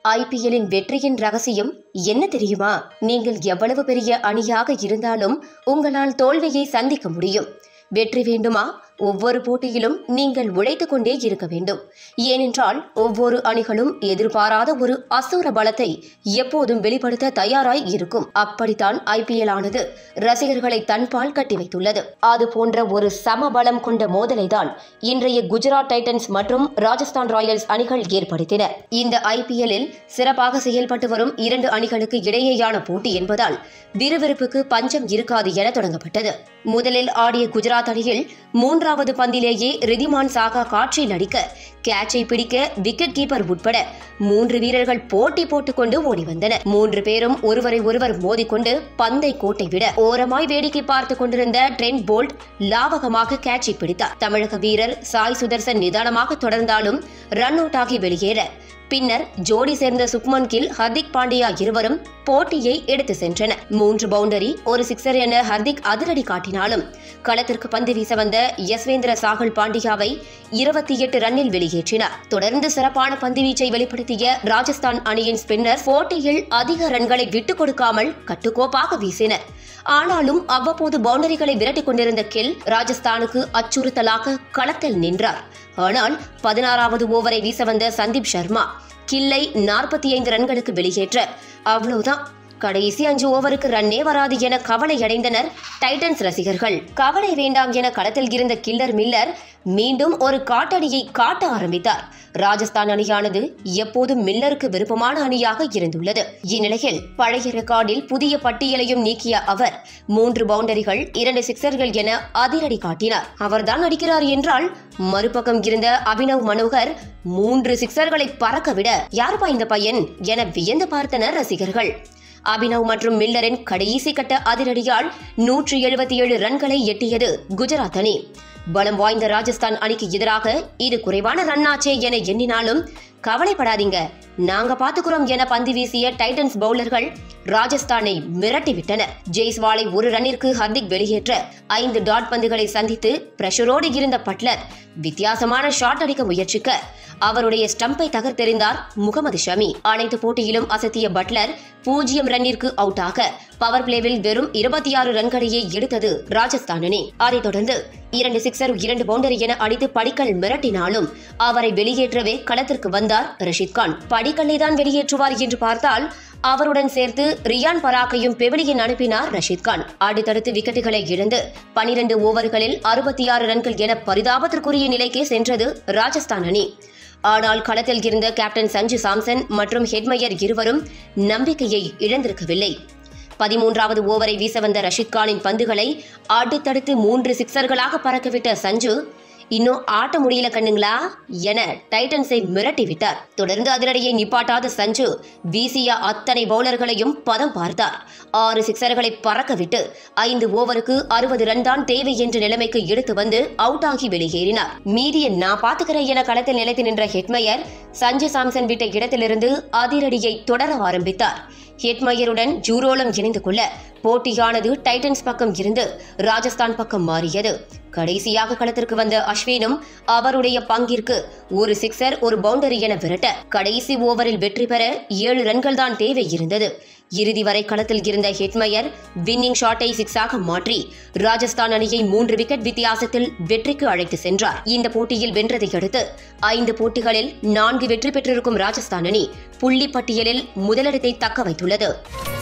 ஐபிஎல்லின் வெற்றியின் ரகசியம் என்ன தெரியுமா நீங்கள் எவ்வளவு பெரிய அணியாக இருந்தாலும் உங்களால் தோல்வியை சந்திக்க முடியும் வெற்றி வேண்டுமா ஒவ்வொரு போட்டியிலும் நீங்கள் உழைத்துக் கொண்டே இருக்க வேண்டும் ஏனென்றால் ஒவ்வொரு அணிகளும் எதிர்பாராத ஒரு அசுர பலத்தை எப்போதும் வெளிப்படுத்த தயாராய் இருக்கும் அப்படித்தான் ஐபிஎல் ஆனது ரசிகர்களை தன்பால் கட்டி வைத்துள்ளது அது போன்ற ஒரு சம பலம் கொண்ட மோதலை தான் இன்றைய குஜராத் டைட்டன்ஸ் மற்றும் ராஜஸ்தான் ராயல்ஸ் அணிகள் ஏற்படுத்தின இந்த ஐபிஎல்லில் சிறப்பாக செயல்பட்டு வரும் இரண்டு அணிகளுக்கு இடையேயான போட்டி என்பதால் விறுவிறுப்புக்கு பஞ்சம் இருக்காது என தொடங்கப்பட்டது முதலில் ஆடிய குஜராத் அணியில் மூன்றாவது பந்திலேயே ரிதிமான் சாகா காற்றில் அடிக்க கேட்சை பிடிக்க விக்கெட் கீப்பர் உட்பட மூன்று வீரர்கள் போட்டி போட்டுக்கொண்டு ஓடி வந்தனர் மூன்று பேரும் ஒருவரை ஒருவர் மோதிக்கொண்டு பந்தை கோட்டை விட ஓரமாய் வேடிக்கை பார்த்துக் கொண்டிருந்த ட்ரெண்ட் போல்ட் லாவகமாக கேட்சை பிடித்தார் தமிழக வீரர் சாய் சுதர்சன் நிதானமாக தொடர்ந்தாலும் ரன் அவுட் ஆகி வெளியேற பின்னர் ஜோடி சேர்ந்த சுக்மன் கில் ஹர்திக் பாண்டியா இருவரும் போட்டியை எடுத்து சென்றனர் மூன்று பவுண்டரி ஒரு சிக்ஸர் என ஹர்திக் அதிரடி காட்டினாலும் களத்திற்கு பந்து வீச வந்த யஸ்வேந்திர சாகல் பாண்டியாவை இருபத்தி எட்டு ரன்னில் வெளியேற்றினார் தொடர்ந்து சிறப்பான பந்து வீச்சை வெளிப்படுத்திய ராஜஸ்தான் அணியின் ஸ்பின்னர் போட்டியில் அதிக ரன்களை விட்டுக் கொடுக்காமல் கட்டுக்கோப்பாக வீசினர் ஆனாலும் அவ்வப்போது பவுண்டரிகளை விரட்டிக் கொண்டிருந்த கில் ராஜஸ்தானுக்கு அச்சுறுத்தலாக களத்தில் நின்றார் ஆனால் பதினாறாவது ஓவரை வீச வந்த சந்தீப் சர்மா கில்லை நாற்பத்தி ஐந்து ரன்களுக்கு வெளியேற்ற அவ்வளவுதான் கடைசி அஞ்சு ஓவருக்கு ரன்னே வராது என கவலை அடைந்தனர் டைட்டன்ஸ் ரசிகர்கள் கவலை வேண்டாம் என களத்தில் இருந்த கில்லர் மில்லர் மீண்டும் ஒரு காட்டணியை காட்ட ஆரம்பித்தார் ராஜஸ்தான் அணியானது எப்போதும் மில்லருக்கு விருப்பமான அணியாக இருந்துள்ளது இந்நிலையில் பழைய ரெக்கார்டில் புதிய பட்டியலையும் நீக்கிய அவர் மூன்று பவுண்டரிகள் இரண்டு சிக்சர்கள் என அதிரடி காட்டினார் அவர்தான் அடிக்கிறார் என்றால் மறுபக்கம் இருந்த அபினவ் மனோகர் மூன்று சிக்சர்களை பறக்க விட யாருப்பா இந்த பையன் என வியந்து பார்த்தனர் ரசிகர்கள் அபினவ் மற்றும் மில்லரின் கடைசி கட்ட அதிரடியால் நூற்றி எழுபத்தி ஏழு ரன்களை எட்டியது குஜராத் அணி பலம் வாய்ந்த ராஜஸ்தான் அணிக்கு எதிராக இது குறைவான ரன்னாச்சே என எண்ணினாலும் கவலைப்படாதீங்க நாங்க பாத்துக்கிறோம் என பந்து வீசிய டைட்டன்ஸ் பவுலர்கள் ராஜஸ்தானை மிரட்டிவிட்டனர் ஜெய்ஸ்வாலை ஒரு ரன்னிற்கு ஹர்திக் வெளியேற்ற ஐந்து டாட் பந்துகளை சந்தித்து பிரஷரோடு இருந்த பட்லர் வித்தியாசமான ஷாட் அடிக்க முயற்சிக்க அவருடைய ஸ்டம்பை தகர்த்தெறிந்தார் முகமது ஷமி அனைத்து போட்டியிலும் அசத்திய பட்லர் பூஜ்ஜியம் ரன்னிற்கு அவுட் ஆக பவர் பிளேவில் வெறும் இருபத்தி ஆறு ரன்களையே எடுத்தது ராஜஸ்தான் அணி அதைத் தொடர்ந்து இரண்டு சிக்ஸர் இரண்டு பவுண்டரி என அடித்து படிக்கல் மிரட்டினாலும் அவரை வெளியேற்றவே களத்திற்கு வந்தார் ரஷீத் கான் படிக்கல்லை தான் வெளியேற்றுவார் என்று பார்த்தால் அவருடன் சேர்த்து ரியான் பராக்கையும் பெவிலியன் அனுப்பினார் ரஷீத் கான் அடுத்தடுத்து விக்கெட்டுகளை இழந்து பனிரெண்டு ஓவர்களில் அறுபத்தி ஆறு ரன்கள் என பரிதாபத்திற்குரிய நிலைக்கே சென்றது ராஜஸ்தான் அணி ஆனால் களத்தில் இருந்த கேப்டன் சஞ்சு சாம்சன் மற்றும் ஹெட்மயர் இருவரும் நம்பிக்கையை இழந்திருக்கவில்லை பதிமூன்றாவது ஓவரை வீச வந்த ரஷீத் கானின் பந்துகளை அடுத்தடுத்து மூன்று சிக்சர்களாக பறக்கவிட்ட சஞ்சு இன்னும் ஆட்ட முடியல கண்ணுங்களா என டைட்டன்ஸை மிரட்டி விட்டார் தொடர்ந்து அதிரடியை நிப்பாட்டாத சஞ்சு வீசிய அத்தனை பவுலர்களையும் பதம் பார்த்தார் ஆறு சிக்சர்களை பறக்க விட்டு ஐந்து ஓவருக்கு அறுபது ரன் தான் தேவை என்ற நிலைமைக்கு எடுத்து வந்து அவுட் ஆகி வெளியேறினார் மீதியை நான் பாத்துக்கிறேன் என களத்தில் நிலைத்து நின்ற ஹெட்மயர் சஞ்சு சாம்சன் விட்ட இடத்திலிருந்து அதிரடியை தொடர ஆரம்பித்தார் ஹெட்மயருடன் ஜூரோலம் இணைந்து கொள்ள போட்டியானது டைட்டன்ஸ் பக்கம் இருந்து ராஜஸ்தான் பக்கம் மாறியது கடைசியாக களத்திற்கு வந்த அஸ்வினும் அவருடைய பங்கிற்கு ஒரு சிக்ஸர் ஒரு பவுண்டரி என விரட்ட கடைசி ஓவரில் வெற்றி பெற ஏழு ரன்கள் தான் தேவை இருந்தது இறுதி வரை களத்தில் இருந்த ஹெட்மயர் வின்னிங் ஷாட்டை சிக்ஸாக மாற்றி ராஜஸ்தான் அணியை மூன்று விக்கெட் வித்தியாசத்தில் வெற்றிக்கு அழைத்து சென்றார் இந்த போட்டியில் வென்றதை அடுத்து ஐந்து போட்டிகளில் நான்கு வெற்றி பெற்றிருக்கும் ராஜஸ்தான் அணி புள்ளி பட்டியலில் முதலிடத்தை தக்க வைத்துள்ளது